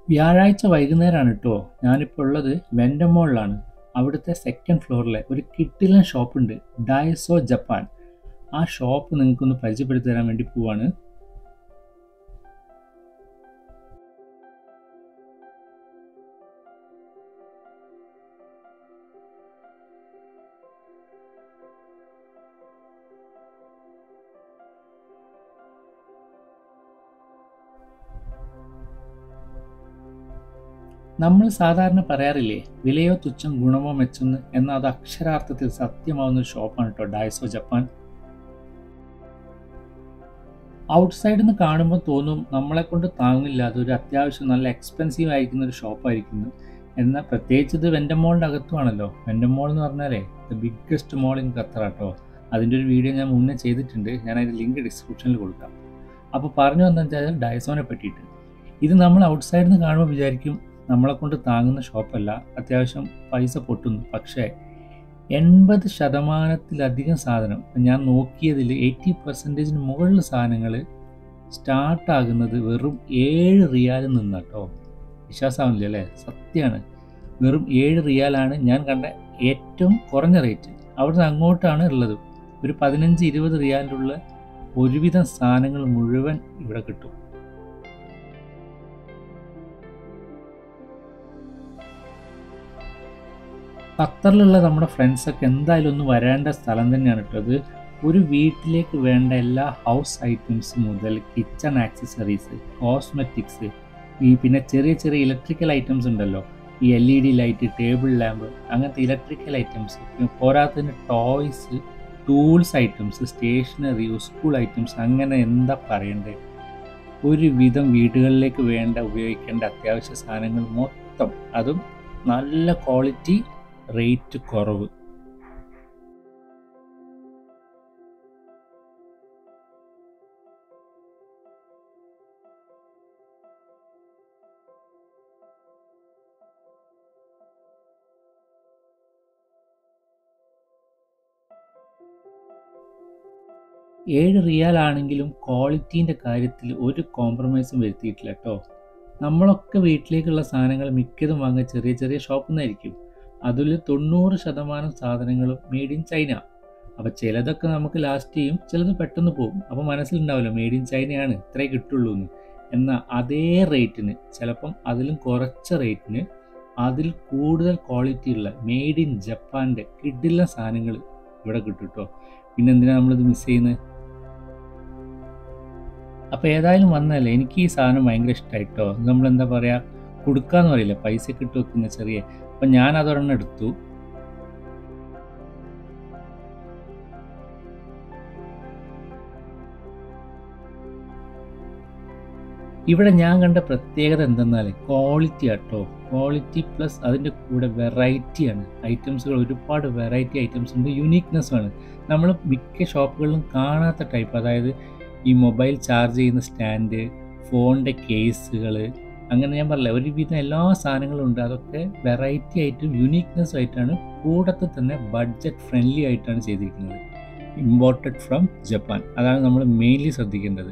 വ്യാഴാഴ്ച വൈകുന്നേരമാണ് കേട്ടോ ഞാനിപ്പോൾ ഉള്ളത് വെൻഡമോളിലാണ് അവിടുത്തെ സെക്കൻഡ് ഫ്ലോറിലെ ഒരു കിട്ടിലൻ ഷോപ്പുണ്ട് ഡയസോ ജപ്പാൻ ആ ഷോപ്പ് നിങ്ങൾക്കൊന്ന് പരിചയപ്പെടുത്തി തരാൻ വേണ്ടി പോവാണ് നമ്മൾ സാധാരണ പറയാറില്ലേ വിലയോ തുച്ഛം ഗുണമോ മെച്ചെന്ന് എന്നാൽ അത് അക്ഷരാർത്ഥത്തിൽ സത്യമാവുന്ന ഒരു ഷോപ്പാണ് കേട്ടോ ഡയസോ ജപ്പാൻ ഔട്ട്സൈഡിൽ നിന്ന് കാണുമ്പോൾ തോന്നും നമ്മളെ കൊണ്ട് താങ്ങില്ല അതൊരു അത്യാവശ്യം നല്ല എക്സ്പെൻസീവ് ആയിരിക്കുന്ന ഒരു ഷോപ്പായിരിക്കുന്നു എന്നാൽ പ്രത്യേകിച്ച് ഇത് വെൻഡമോളിൻ്റെ അകത്തുമാണല്ലോ വെൻഡമോൾ എന്ന് പറഞ്ഞാലേ the biggest mall in Qatar കേട്ടോ അതിൻ്റെ ഒരു വീഡിയോ ഞാൻ മുന്നേ ചെയ്തിട്ടുണ്ട് ഞാൻ അതിൻ്റെ ലിങ്ക് ഡിസ്ക്രിപ്ഷനിൽ കൊടുക്കാം അപ്പോൾ പറഞ്ഞു വന്നെന്ന് വെച്ചാൽ ഡയസോനെ പറ്റിയിട്ട് ഇത് നമ്മൾ ഔട്ട്സൈഡിൽ നിന്ന് കാണുമ്പോൾ വിചാരിക്കും നമ്മളെ കൊണ്ട് താങ്ങുന്ന ഷോപ്പല്ല അത്യാവശ്യം പൈസ പൊട്ടുന്നു പക്ഷേ എൺപത് ശതമാനത്തിലധികം സാധനം ഞാൻ നോക്കിയതിൽ എയ്റ്റി പെർസെൻറ്റേജിന് മുകളിൽ സാധനങ്ങൾ സ്റ്റാർട്ടാകുന്നത് വെറും ഏഴ് റിയാലിൽ നിന്നാട്ടോ വിശ്വാസമാവില്ല അല്ലേ സത്യമാണ് വെറും ഏഴ് റിയാലാണ് ഞാൻ കണ്ട ഏറ്റവും കുറഞ്ഞ റേറ്റ് അവിടുന്ന് അങ്ങോട്ടാണ് ഉള്ളത് ഒരു പതിനഞ്ച് ഇരുപത് റിയാലിലുള്ള ഒരുവിധം സാധനങ്ങൾ മുഴുവൻ ഇവിടെ കിട്ടും ഖത്തറിലുള്ള നമ്മുടെ ഫ്രണ്ട്സൊക്കെ എന്തായാലും ഒന്ന് വരേണ്ട സ്ഥലം തന്നെയാണ് കേട്ടോ അത് ഒരു വീട്ടിലേക്ക് വേണ്ട എല്ലാ ഹൗസ് ഐറ്റംസ് മുതൽ കിച്ചൺ ആക്സസറീസ് കോസ്മെറ്റിക്സ് ഈ പിന്നെ ചെറിയ ചെറിയ ഇലക്ട്രിക്കൽ ഐറ്റംസ് ഉണ്ടല്ലോ ഈ L E D light table lamp അങ്ങനത്തെ ഇലക്ട്രിക്കൽ ഐറ്റംസ് പിന്നെ പോരാത്തതിന് toys tools items stationery school items അങ്ങനെ എന്താ പറയണ്ടേ ഒരുവിധം വീടുകളിലേക്ക് വേണ്ട ഉപയോഗിക്കേണ്ട അത്യാവശ്യ സാധനങ്ങൾ മൊത്തം അതും നല്ല ക്വാളിറ്റി റേറ്റ് കുറവ് ഏഴ് റിയാൽ ആണെങ്കിലും ക്വാളിറ്റീൻ്റെ കാര്യത്തിൽ ഒരു കോംപ്രമൈസും വരുത്തിയിട്ടില്ല കേട്ടോ നമ്മളൊക്കെ വീട്ടിലേക്കുള്ള സാധനങ്ങൾ മിക്കതും വാങ്ങുക ചെറിയ ചെറിയ ഷോപ്പിൽ നിന്നായിരിക്കും അതിൽ തൊണ്ണൂറ് ശതമാനം സാധനങ്ങളും മെയ്ഡ് ഇൻ ചൈന അപ്പോൾ ചിലതൊക്കെ നമുക്ക് ലാസ്റ്റ് ചെയ്യും ചിലത് പെട്ടെന്ന് പോകും അപ്പോൾ മനസ്സിലുണ്ടാവില്ല മെയ്ഡ് ഇൻ ചൈനയാണ് ഇത്രേ കിട്ടുള്ളൂ എന്ന് എന്നാൽ അതേ റേറ്റിന് ചിലപ്പം അതിലും കുറച്ച റേറ്റിന് അതിൽ കൂടുതൽ ക്വാളിറ്റി ഉള്ള മെയ്ഡ് ഇൻ ജപ്പാൻ്റെ കിഡില്ല സാധനങ്ങൾ ഇവിടെ കിട്ടും കേട്ടോ പിന്നെ എന്തിനാണ് നമ്മളിത് മിസ് ചെയ്യുന്നത് അപ്പോൾ ഏതായാലും വന്നല്ലേ എനിക്ക് ഈ സാധനം ഭയങ്കര ഇഷ്ടമായിട്ടോ നമ്മൾ എന്താ പറയുക കൊടുക്കാന്ന് പറയില്ല പൈസ കിട്ടു വെക്കുന്ന ചെറിയ അപ്പം ഞാൻ അതൊരെണ്ണം എടുത്തു ഇവിടെ ഞാൻ കണ്ട പ്രത്യേകത എന്തെന്നാൽ ക്വാളിറ്റി ആട്ടോ ക്വാളിറ്റി പ്ലസ് അതിൻ്റെ കൂടെ വെറൈറ്റിയാണ് ഐറ്റംസുകൾ ഒരുപാട് വെറൈറ്റി ഐറ്റംസ് ഉണ്ട് യുണീക്നെസ്സുമാണ് നമ്മൾ മിക്ക ഷോപ്പുകളിലും കാണാത്ത ടൈപ്പ് അതായത് ഈ മൊബൈൽ ചാർജ് ചെയ്യുന്ന സ്റ്റാൻഡ് ഫോണിൻ്റെ കേസുകൾ അങ്ങനെ ഞാൻ പറഞ്ഞില്ല ഒരുവിധം എല്ലാ സാധനങ്ങളും ഉണ്ട് അതൊക്കെ വെറൈറ്റി ആയിട്ടും യുണീക്നെസ് ആയിട്ടാണ് കൂടത്തെ തന്നെ ബഡ്ജറ്റ് ഫ്രണ്ട്ലി ആയിട്ടാണ് ചെയ്തിരിക്കുന്നത് ഇമ്പോർട്ടഡ് ഫ്രം ജപ്പാൻ അതാണ് നമ്മൾ മെയിൻലി ശ്രദ്ധിക്കേണ്ടത്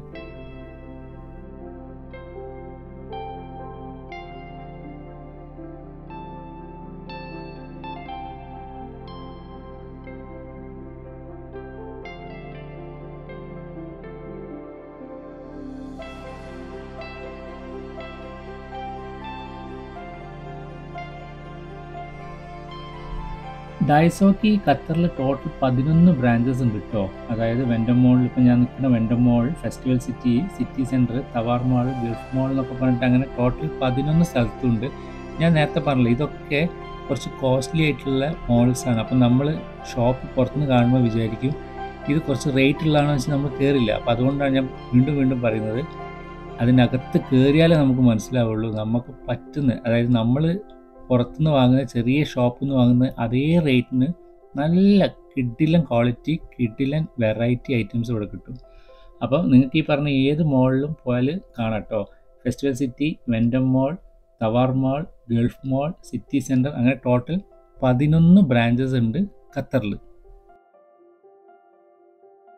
ഡയസോക്ക് ഈ ഖത്തറിൽ ടോട്ടൽ പതിനൊന്ന് ബ്രാഞ്ചസ് ഉണ്ട് കേട്ടോ അതായത് വെൻഡമോളിൽ ഇപ്പോൾ ഞാൻ നിൽക്കുന്ന വെൻഡമോൾ festival city city centre Tawar mall Gulf mall എന്നൊക്കെ പറഞ്ഞിട്ട് അങ്ങനെ ടോട്ടൽ പതിനൊന്ന് സ്ഥലത്തുണ്ട് ഞാൻ നേരത്തെ പറഞ്ഞില്ല ഇതൊക്കെ കുറച്ച് കോസ്റ്റ്ലി ആയിട്ടുള്ള മോൾസാണ് അപ്പം നമ്മൾ ഷോപ്പ് പുറത്തുനിന്ന് കാണുമ്പോൾ വിചാരിക്കും ഇത് കുറച്ച് റേറ്റ് ഉള്ളതാണെന്ന് വെച്ചാൽ നമ്മൾ കയറില്ല അപ്പോൾ അതുകൊണ്ടാണ് ഞാൻ വീണ്ടും വീണ്ടും പറയുന്നത് അതിനകത്ത് കയറിയാലേ നമുക്ക് മനസ്സിലാവുള്ളൂ നമുക്ക് പറ്റുന്ന അതായത് നമ്മൾ പുറത്തുനിന്ന് വാങ്ങുന്ന ചെറിയ ഷോപ്പിൽ നിന്ന് വാങ്ങുന്ന അതേ റേറ്റിന് നല്ല കിഡിലൻ ക്വാളിറ്റി കിഡിലൻ വെറൈറ്റി ഐറ്റംസ് ഇവിടെ കിട്ടും അപ്പോൾ നിങ്ങൾക്ക് ഈ പറഞ്ഞ ഏത് മോളിലും പോയാൽ കാണാം കേട്ടോ ഫെസ്റ്റിവൽ സിറ്റി വെൻഡം mall Tawar mall Gulf mall city centre അങ്ങനെ ടോട്ടൽ പതിനൊന്ന് ബ്രാഞ്ചസ് ഉണ്ട് ഖത്തറിൽ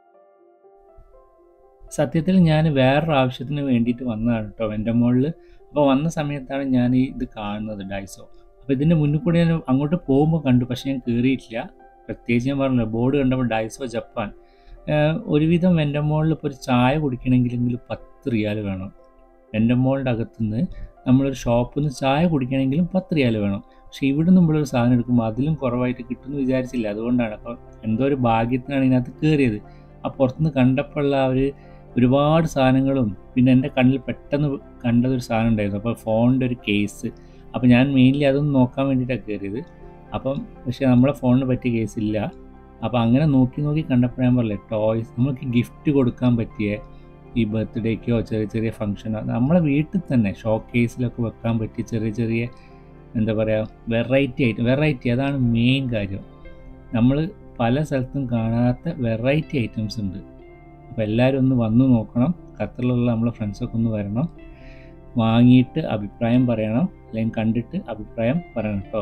സത്യത്തിൽ ഞാൻ വേറൊരു ആവശ്യത്തിന് വേണ്ടിയിട്ട് വന്നതാണ് കേട്ടോ എൻ്റെ മോളിൽ അപ്പോൾ വന്ന സമയത്താണ് ഞാൻ ഈ ഇത് കാണുന്നത് ഡൈസോ അപ്പോൾ ഇതിൻ്റെ മുന്നിൽ കൂടി ഞാൻ അങ്ങോട്ട് പോകുമ്പോൾ കണ്ടു പക്ഷേ ഞാൻ കയറിയിട്ടില്ല പ്രത്യേകിച്ച് ഞാൻ പറഞ്ഞില്ല ബോർഡ് കണ്ടപ്പോൾ ഡൈസോ ജപ്പാൻ ഏഹ് ഒരുവിധം എൻ്റെ മോളിൽ ഇപ്പോൾ ഒരു ചായ കുടിക്കണമെങ്കിലെങ്കിലും പത്ത് റിയാൽ വേണം എൻ്റെ മോളുടെ അകത്തുനിന്ന് നമ്മളൊരു ഷോപ്പിൽ നിന്ന് ചായ കുടിക്കണമെങ്കിലും പത്ത് റിയാൽ വേണം പക്ഷേ ഇവിടെ നമ്മളൊരു സാധനം എടുക്കുമ്പോൾ അതിലും കുറവായിട്ട് കിട്ടുമെന്ന് വിചാരിച്ചില്ല അതുകൊണ്ടാണ് അപ്പോൾ എന്തോ ഒരു ഭാഗ്യത്തിനാണ് ഇതിനകത്ത് കയറിയത് ആ പുറത്തുനിന്ന് കണ്ടപ്പോഴുള്ള ആ ഒരു ഒരുപാട് സാധനങ്ങളും പിന്നെ എൻ്റെ കണ്ണിൽ പെട്ടെന്ന് കണ്ടതൊരു സാധനം ഉണ്ടായിരുന്നു അപ്പോൾ ഫോണിൻ്റെ ഒരു കേസ് അപ്പോൾ ഞാൻ മെയിൻലി അതൊന്ന് നോക്കാൻ വേണ്ടിയിട്ടാണ് കയറിയത് അപ്പം പക്ഷേ നമ്മളെ ഫോണിന് പറ്റിയ കേസ് ഇല്ല അപ്പോൾ അങ്ങനെ നോക്കി നോക്കി കണ്ടപ്പോൾ ഞാൻ പറഞ്ഞില്ലേ ടോയ്സ് നമുക്ക് ഗിഫ്റ്റ് കൊടുക്കാൻ പറ്റിയ ഈ ബർത്ത്ഡേക്കോ ചെറിയ ചെറിയ ഫംഗ്ഷനോ നമ്മളെ വീട്ടിൽ തന്നെ ഷോ കേസിലൊക്കെ വെക്കാൻ പറ്റിയ ചെറിയ ചെറിയ എന്താ പറയുക വെറൈറ്റി ആയിട്ട് വെറൈറ്റി അതാണ് മെയിൻ കാര്യം നമ്മൾ പല സ്ഥലത്തും കാണാത്ത വെറൈറ്റി ഐറ്റംസ് ഉണ്ട് അപ്പോൾ എല്ലാവരും ഒന്ന് വന്ന് നോക്കണം ഖത്തറിലുള്ള നമ്മളെ ഫ്രണ്ട്സൊക്കെ ഒന്ന് വരണം വാങ്ങിയിട്ട് അഭിപ്രായം പറയണം അല്ലെങ്കിൽ കണ്ടിട്ട് അഭിപ്രായം പറയണം കേട്ടോ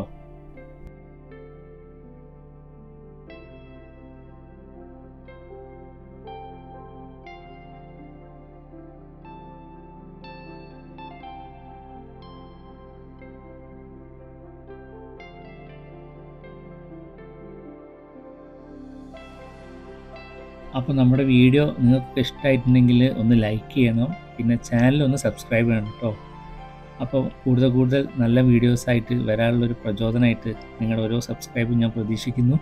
അപ്പോൾ നമ്മുടെ വീഡിയോ നിങ്ങൾക്ക് ഇഷ്ടമായിട്ടുണ്ടെങ്കിൽ ഒന്ന് ലൈക്ക് ചെയ്യണം പിന്നെ ചാനൽ ഒന്ന് സബ്സ്ക്രൈബ് ചെയ്യണം കേട്ടോ അപ്പോൾ കൂടുതൽ കൂടുതൽ നല്ല വീഡിയോസായിട്ട് വരാനുള്ളൊരു പ്രചോദനമായിട്ട് നിങ്ങളുടെ ഓരോ സബ്സ്ക്രൈബും ഞാൻ പ്രതീക്ഷിക്കുന്നു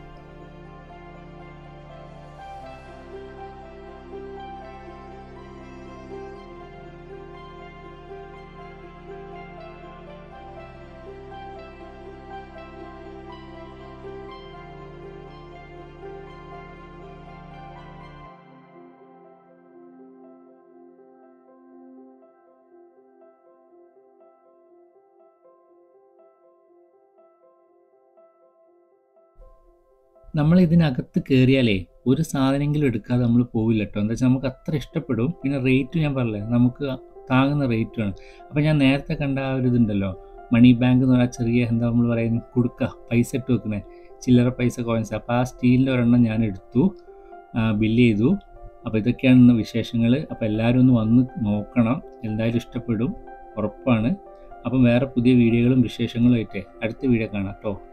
നമ്മൾ ഇതിനകത്ത് കയറിയാലേ ഒരു സാധനമെങ്കിലും എടുക്കാതെ നമ്മൾ പോവില്ല കേട്ടോ എന്താ വെച്ചാൽ നമുക്ക് അത്ര ഇഷ്ടപ്പെടും പിന്നെ റേറ്റ് ഞാൻ പറഞ്ഞില്ലേ നമുക്ക് താങ്ങുന്ന റേറ്റുമാണ് അപ്പോൾ ഞാൻ നേരത്തെ കണ്ട ആ ഒരു ഇതുണ്ടല്ലോ മണി ബാങ്ക് എന്ന് പറഞ്ഞാൽ ചെറിയ എന്താ നമ്മൾ പറയുന്നത് കൊടുക്കുക പൈസ ഇട്ട് വെക്കുന്നത് ചില്ലറ പൈസ കോയിൻസ് അപ്പോൾ ആ സ്റ്റീലിൻ്റെ ഒരെണ്ണം ഞാൻ എടുത്തു ബില്ല് ചെയ്തു അപ്പോൾ ഇതൊക്കെയാണ് ഇന്ന് വിശേഷങ്ങൾ അപ്പോൾ എല്ലാവരും ഒന്ന് വന്ന് നോക്കണം എന്തായാലും ഇഷ്ടപ്പെടും ഉറപ്പാണ് അപ്പം വേറെ പുതിയ വീഡിയോകളും വിശേഷങ്ങളും ആയിട്ട് അടുത്ത വീഡിയോ കാണാം കേട്ടോ